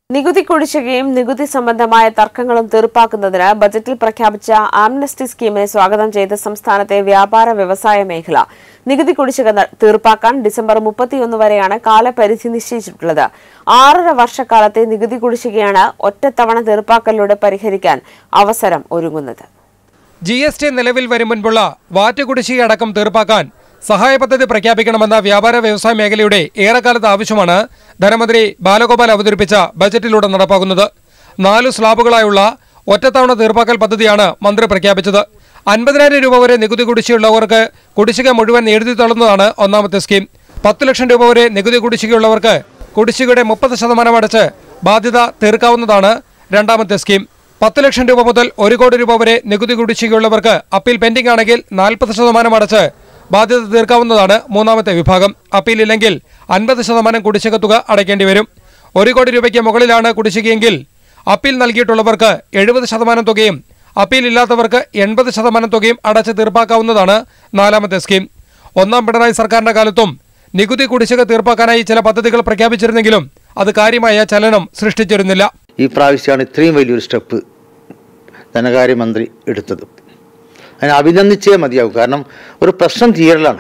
നികുതി കുടിശ്ശികയും നികുതി സംബന്ധമായ തർക്കങ്ങളും തീർപ്പാക്കുന്നതിന് ബജറ്റിൽ പ്രഖ്യാപിച്ച ആംനസ്റ്റി സ്കീമിനെ സ്വാഗതം ചെയ്ത് സംസ്ഥാനത്തെ വ്യാപാര വ്യവസായ മേഖല നികുതി കുടിശ്ശിക ന- തീർപ്പാക്കാൻ ഡിസംബർ മുപ്പത്തിയൊന്ന് വരെയാണ് കാലപരിധി നിശ്ചയിച്ചിട്ടുള്ളത് ആറര വർഷക്കാലത്തെ നികുതി കുടിശ്ശികയാണ് ഒറ്റത്തവണ തീർപ്പാക്കലിലൂടെ പരിഹരിക്കാൻ അവസരം ഒരുങ്ങുന്നത് ജി എസ് ടി നിലവിൽ വരും മുൻപുള്ള വാറ്റ് കുടിശ്ശിക അടക്കം തീർപ്പാക്കാൻ സഹായ പദ്ധതി പ്രഖ്യാപിക്കണമെന്ന വ്യാപാര വ്യവസായ മേഖലയുടെ ഏറെക്കാലത്തെ ആവശ്യമാണ് ധനമന്ത്രി ബാലഗോപാൽ അവതരിപ്പിച്ച ബജറ്റിലൂടെ നടപ്പാക്കുന്നത് നാലു സ്ലാബുകളായുള്ള ഒറ്റത്തവണ തീർപ്പാക്കൽ പദ്ധതിയാണ് മന്ത്രി പ്രഖ്യാപിച്ചത് അൻപതിനായിരം രൂപ വരെ നികുതി കുടിശ്ശികയുള്ളവർക്ക് കുടിശ്ശിക മുഴുവൻ എഴുതി തള്ളുന്നതാണ് ഒന്നാമത്തെ സ്കീം പത്ത് ലക്ഷം രൂപ വരെ നികുതി കുടിശ്ശികയുള്ളവർക്ക് കുടിശ്ശികയുടെ മുപ്പത് ശതമാനം അടച്ച് ബാധ്യത തീർക്കാവുന്നതാണ് രണ്ടാമത്തെ സ്കീം പത്ത് ലക്ഷം രൂപ മുതൽ ഒരു കോടി രൂപ വരെ നികുതി കുടിശ്ശികയുള്ളവർക്ക് അപ്പീൽ പെൻഡിംഗ് ആണെങ്കിൽ നാൽപ്പത് ശതമാനം അടച്ച് ബാധ്യത തീർക്കാവുന്നതാണ് മൂന്നാമത്തെ വിഭാഗം അപ്പീൽ ഇല്ലെങ്കിൽ അൻപത് ശതമാനം കുടിശ്ശിക തുക അടയ്ക്കേണ്ടി വരും ഒരു കോടി രൂപയ്ക്ക് മുകളിലാണ് കുടിശ്ശികയെങ്കിൽ അപ്പീൽ നൽകിയിട്ടുള്ളവർക്ക് എഴുപത് ശതമാനം തുകയും അപ്പീൽ ഇല്ലാത്തവർക്ക് എൺപത് ശതമാനം തുകയും അടച്ച് തീർപ്പാക്കാവുന്നതാണ് നാലാമത്തെ സ്കീം ഒന്നാം പിണറായി സർക്കാരിന്റെ കാലത്തും നികുതി കുടിശ്ശിക തീർപ്പാക്കാനായി ചില പദ്ധതികൾ പ്രഖ്യാപിച്ചിരുന്നെങ്കിലും അത് കാര്യമായ ചലനം സൃഷ്ടിച്ചിരുന്നില്ല ഈ പ്രാവശ്യമാണ് ഇത്രയും വലിയൊരു സ്റ്റെപ്പ് ധനകാര്യമന്ത്രി എടുത്തത് അതിനെ അഭിനന്ദിച്ചേ മതിയാവും കാരണം ഒരു പ്രശ്നം തീരലാണ്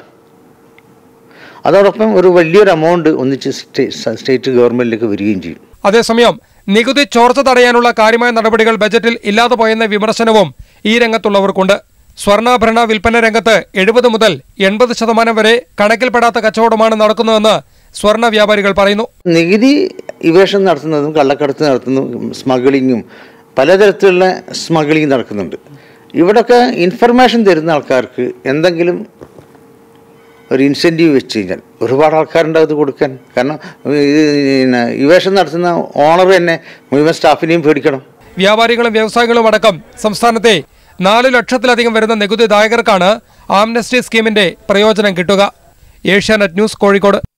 അതോടൊപ്പം ഒരു വലിയൊരു എമൗണ്ട് ഒന്നിച്ച് സ്റ്റേ- സ്റ്റേറ്റ് ഗവൺമെന്റിലേക്ക് വരികയും ചെയ്യും അതേസമയം നികുതി ചോർച്ച തടയാനുള്ള കാര്യമായ നടപടികൾ ബജറ്റിൽ ഇല്ലാതെ പോയെന്ന വിമർശനവും ഈ രംഗത്തുള്ളവർക്കുണ്ട് സ്വർണ്ണാഭരണ വിൽപ്പന രംഗത്ത് എഴുപത് മുതൽ എൺപത് ശതമാനം വരെ കണക്കിൽപ്പെടാത്ത കച്ചവടമാണ് നടക്കുന്നതെന്ന് സ്വർണ്ണ വ്യാപാരികൾ പറയുന്നു നികുതി ഇവേഷൻ നടത്തുന്നതും കള്ളക്കടത്ത് നടത്തുന്നതും സ്മഗ്ലിങ്ങും പലതരത്തിലുള്ള സ്മഗ്ലിംഗ് നടക്കുന്നുണ്ട് ഇവിടൊക്കെ ഇൻഫർമേഷൻ തരുന്ന ആൾക്കാർക്ക് എന്തെങ്കിലും ഒരു ഇൻസെൻറ്റീവ് വെച്ച് കഴിഞ്ഞാൽ ഒരുപാട് ആൾക്കാരുണ്ട് അത് കൊടുക്കാൻ കാരണം ഇത് പിന്നെ ഇവേഷൻ നടത്തുന്ന ഓണർ തന്നെ മുഴുവൻ സ്റ്റാഫിനെയും പേടിക്കണം വ്യാപാരികളും വ്യവസായികളും അടക്കം സംസ്ഥാനത്തെ നാല് ലക്ഷത്തിലധികം വരുന്ന നികുതിദായകർക്കാണ് ആംനസ്റ്റി സ്കീമിന്റെ പ്രയോജനം കിട്ടുക ഏഷ്യാനെറ്റ് ന്യൂസ് കോഴിക്കോട്